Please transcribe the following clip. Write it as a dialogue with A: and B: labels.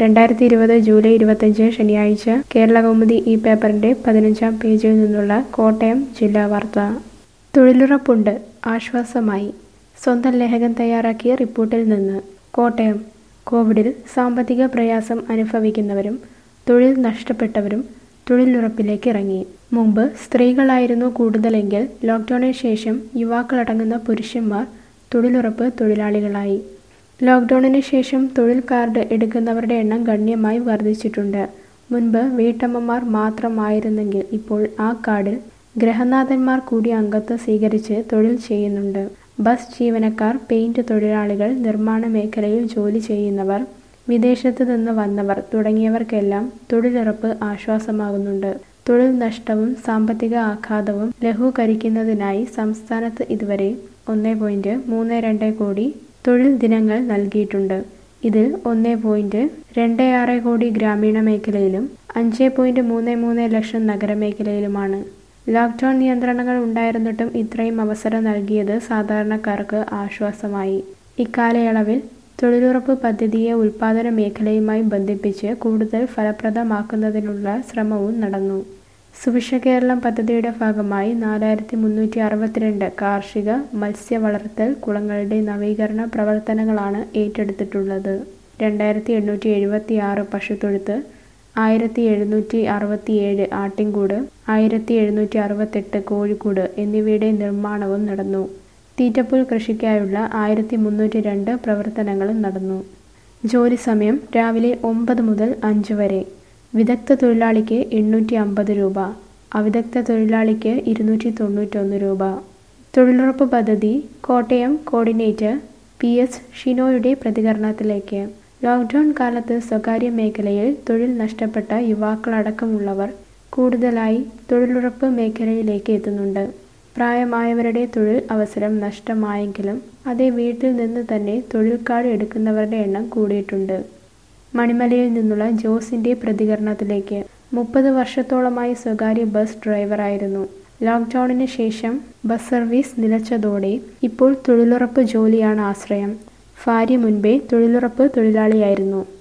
A: രണ്ടായിരത്തി ഇരുപത് ജൂലൈ ഇരുപത്തഞ്ച് ശനിയാഴ്ച കേരള കൗമുദി ഈ പേപ്പറിന്റെ പതിനഞ്ചാം പേജിൽ നിന്നുള്ള കോട്ടയം ജില്ലാ വാർത്ത തൊഴിലുറപ്പുണ്ട് ആശ്വാസമായി സ്വന്തം ലേഖകൻ തയ്യാറാക്കിയ റിപ്പോർട്ടിൽ നിന്ന് കോട്ടയം കോവിഡിൽ സാമ്പത്തിക പ്രയാസം അനുഭവിക്കുന്നവരും തൊഴിൽ നഷ്ടപ്പെട്ടവരും തൊഴിലുറപ്പിലേക്ക് ഇറങ്ങി മുമ്പ് സ്ത്രീകളായിരുന്നു കൂടുതലെങ്കിൽ ലോക്ക്ഡൌണിന് ശേഷം യുവാക്കളടങ്ങുന്ന പുരുഷന്മാർ തൊഴിലുറപ്പ് തൊഴിലാളികളായി ലോക്ക്ഡൌണിന് ശേഷം തൊഴിൽ കാർഡ് എടുക്കുന്നവരുടെ എണ്ണം ഗണ്യമായി വർദ്ധിച്ചിട്ടുണ്ട് മുൻപ് വീട്ടമ്മമാർ മാത്രമായിരുന്നെങ്കിൽ ഇപ്പോൾ ആ കാർഡിൽ ഗ്രഹനാഥന്മാർ കൂടി അംഗത്വം സ്വീകരിച്ച് തൊഴിൽ ചെയ്യുന്നുണ്ട് ബസ് ജീവനക്കാർ പെയിന്റ് തൊഴിലാളികൾ നിർമ്മാണ മേഖലയിൽ ജോലി ചെയ്യുന്നവർ വിദേശത്ത് നിന്ന് വന്നവർ തുടങ്ങിയവർക്കെല്ലാം തൊഴിലുറപ്പ് ആശ്വാസമാകുന്നുണ്ട് തൊഴിൽ നഷ്ടവും സാമ്പത്തിക ആഘാതവും ലഘൂകരിക്കുന്നതിനായി സംസ്ഥാനത്ത് ഇതുവരെ ഒന്ന് പോയിന്റ് മൂന്ന് രണ്ട് കോടി തൊഴിൽ ദിനങ്ങൾ നൽകിയിട്ടുണ്ട് ഇതിൽ ഒന്ന് പോയിന്റ് രണ്ട് ആറ് കോടി ഗ്രാമീണ മേഖലയിലും അഞ്ച് പോയിന്റ് മൂന്ന് മൂന്ന് ലക്ഷം നഗരമേഖലയിലുമാണ് ലോക്ക്ഡൌൺ നിയന്ത്രണങ്ങൾ ഉണ്ടായിരുന്നിട്ടും ഇത്രയും അവസരം നൽകിയത് സാധാരണക്കാർക്ക് ആശ്വാസമായി ഇക്കാലയളവിൽ തൊഴിലുറപ്പ് പദ്ധതിയെ ഉൽപാദന മേഖലയുമായി ബന്ധിപ്പിച്ച് കൂടുതൽ ഫലപ്രദമാക്കുന്നതിനുള്ള ശ്രമവും നടന്നു സുഭിക്ഷ കേരളം പദ്ധതിയുടെ ഭാഗമായി നാലായിരത്തി മുന്നൂറ്റി അറുപത്തിരണ്ട് കാർഷിക മത്സ്യ വളർത്തൽ കുളങ്ങളുടെ നവീകരണ പ്രവർത്തനങ്ങളാണ് ഏറ്റെടുത്തിട്ടുള്ളത് രണ്ടായിരത്തി എണ്ണൂറ്റി എഴുപത്തി ആറ് പശുത്തൊഴുത്ത് ആയിരത്തി എഴുന്നൂറ്റി അറുപത്തിയേഴ് ആട്ടിൻകൂട് ആയിരത്തി എഴുന്നൂറ്റി അറുപത്തെട്ട് കോഴിക്കൂട് എന്നിവയുടെ നിർമ്മാണവും നടന്നു തീറ്റപ്പുൽ കൃഷിക്കായുള്ള ആയിരത്തി മുന്നൂറ്റി രണ്ട് പ്രവർത്തനങ്ങളും നടന്നു ജോലി സമയം രാവിലെ ഒമ്പത് മുതൽ അഞ്ച് വരെ വിദഗ്ധ തൊഴിലാളിക്ക് എണ്ണൂറ്റി അമ്പത് രൂപ അവിദഗ്ധ തൊഴിലാളിക്ക് ഇരുന്നൂറ്റി തൊണ്ണൂറ്റൊന്ന് രൂപ തൊഴിലുറപ്പ് പദ്ധതി കോട്ടയം കോർഡിനേറ്റർ പി എസ് ഷിനോയുടെ പ്രതികരണത്തിലേക്ക് ലോക്ക്ഡൌൺ കാലത്ത് സ്വകാര്യ മേഖലയിൽ തൊഴിൽ നഷ്ടപ്പെട്ട യുവാക്കളടക്കമുള്ളവർ കൂടുതലായി തൊഴിലുറപ്പ് മേഖലയിലേക്ക് എത്തുന്നുണ്ട് പ്രായമായവരുടെ തൊഴിൽ അവസരം നഷ്ടമായെങ്കിലും അതേ വീട്ടിൽ നിന്ന് തന്നെ തൊഴിൽ കാർഡ് എടുക്കുന്നവരുടെ എണ്ണം കൂടിയിട്ടുണ്ട് മണിമലയിൽ നിന്നുള്ള ജോസിന്റെ പ്രതികരണത്തിലേക്ക് മുപ്പത് വർഷത്തോളമായി സ്വകാര്യ ബസ് ഡ്രൈവറായിരുന്നു ലോക്ക്ഡൌണിന് ശേഷം ബസ് സർവീസ് നിലച്ചതോടെ ഇപ്പോൾ തൊഴിലുറപ്പ് ജോലിയാണ് ആശ്രയം ഭാര്യ മുൻപേ തൊഴിലുറപ്പ് തൊഴിലാളിയായിരുന്നു